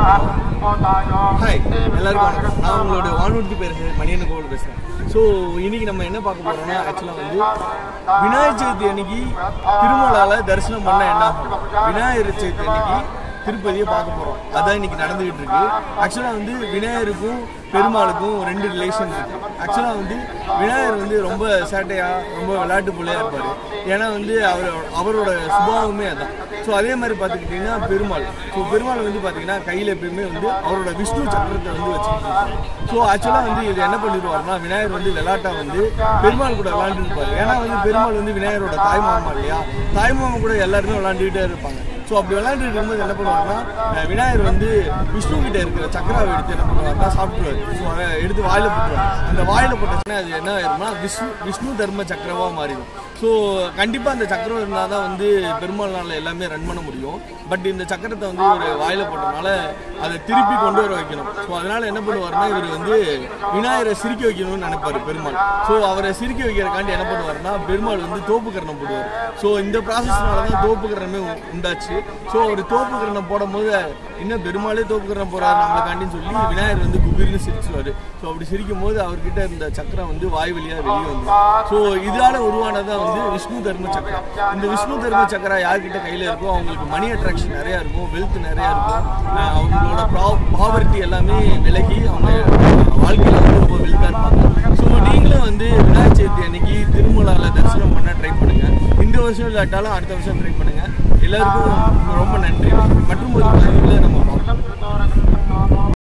hi எல்லாருக்கும் வணக்கம் நான் உங்களோட வானூர்த்தி பேசுகிறேன் மணியன் கோவில் பேசுகிறேன் ஸோ இன்னைக்கு நம்ம என்ன பார்க்க போறோம்னா ஆக்சுவலாக வந்து விநாயகர் சதுர்த்தி அன்னைக்கு திருமலால தரிசனம் பண்ண என்ன ஆகும் விநாயகர் சதுர்த்தி அன்னைக்கு திருப்பதியை பார்க்க போகிறோம் அதான் இன்னைக்கு நடந்துகிட்டு இருக்கு ஆக்சுவலாக வந்து விநாயகருக்கும் பெருமாளுக்கும் ரெண்டு ரிலேஷன் இருக்கு ஆக்சுவலாக வந்து விநாயகர் வந்து ரொம்ப சேட்டையாக ரொம்ப விளையாட்டு பிள்ளையா இருப்பார் ஏன்னா வந்து அவர் அவரோட சுபாவமே அதான் ஸோ அதே மாதிரி பார்த்துக்கிட்டிங்கன்னா பெருமாள் ஸோ பெருமாள் வந்து பார்த்தீங்கன்னா கையில் எப்பயுமே வந்து அவரோட விஷ்ணு சக்கரத்தை வந்து வச்சுக்கிட்டு இருப்பாரு ஸோ ஆக்சுவலாக வந்து இது என்ன பண்ணிடுவாருன்னா விநாயகர் வந்து விளையாட்டா வந்து பெருமாள் கூட விளையாண்டு இருப்பாரு ஏன்னா வந்து பெருமாள் வந்து விநாயகரோட தாய்மாமா இல்லையா தாய்மாமா கூட எல்லாருமே விளையாண்டுக்கிட்டே இருப்பாங்க ஸோ அப்படி விளையாண்டுட்டு இருக்கும்போது என்ன பண்ணுவாருன்னா அஹ் விநாயகர் வந்து விஷ்ணு கிட்ட இருக்கிற சக்கராவை எடுத்து என்ன பண்ணுவாருன்னா சாப்பிட்டுருவாரு ஸோ அதை எடுத்து வாயில போட்டுருவாரு அந்த வாயில போட்டுச்சுன்னா அது என்ன ஆயிரும்னா விஷ்ணு விஷ்ணு தர்ம சக்கரவா மாறிடும் ஸோ கண்டிப்பாக அந்த சக்கரம் இருந்தால் தான் வந்து பெருமாள்னால எல்லாமே ரன் பண்ண முடியும் பட் இந்த சக்கரத்தை வந்து ஒரு வாயில போட்டனால அதை திருப்பி கொண்டு வர வைக்கணும் ஸோ அதனால என்ன பண்ணுவாருன்னா இவர் வந்து விநாயகரை சிரிக்க வைக்கணும்னு நினைப்பாரு பெருமாள் ஸோ அவரை சிரிக்க வைக்கிறக்காண்டி என்ன பண்ணுவாருன்னா பெருமாள் வந்து தோப்புக்கரணம் போடுவார் ஸோ இந்த ப்ராசஸ்னால தான் தோப்புக்கரணமே உ- உண்டாச்சு ஸோ அவர் தோப்புக்கரணம் போடும்போது இன்னும் பெருமாளே தோப்புக்கரணம் போறாரு நம்மளுக்காண்டின்னு சொல்லி விநாயகர் வந்து குபீர்னு சிரிச்சுவாரு ஸோ அப்படி சிரிக்கும் போது அவர்கிட்ட இருந்த சக்கரம் வந்து வாய் வழியா வெளியே வந்து ஸோ இதால உருவானதா வந்து விஷ்ணு தர்ம சக்கரம் இந்த விஷ்ணு தர்ம சக்கரா யார்கிட்ட கையில இருக்கோ அவங்களுக்கு மணி அட்ராக்ஷன் நிறைய இருக்கும் வெல்த் நிறைய இருக்கும் அஹ் அவங்களோட பாவர்ட்டி எல்லாமே விலகி அவங்க வாழ்க்கையில வந்து ரொம்ப வெல்த்தா இருப்பாங்க ஸோ நீங்களும் வந்து விநாயகர் சதுர்த்தி அன்னைக்கு திருமலால தரிசனம் பண்ண ட்ரை பண்ணுங்க இந்த வருஷம் இல்லாட்டாலும் அடுத்த வருஷம் ட்ரை பண்ணுங்க எல்லாருக்கும் ரொம்ப நன்றி மற்றும் ஒரு பதிவில் நம்ம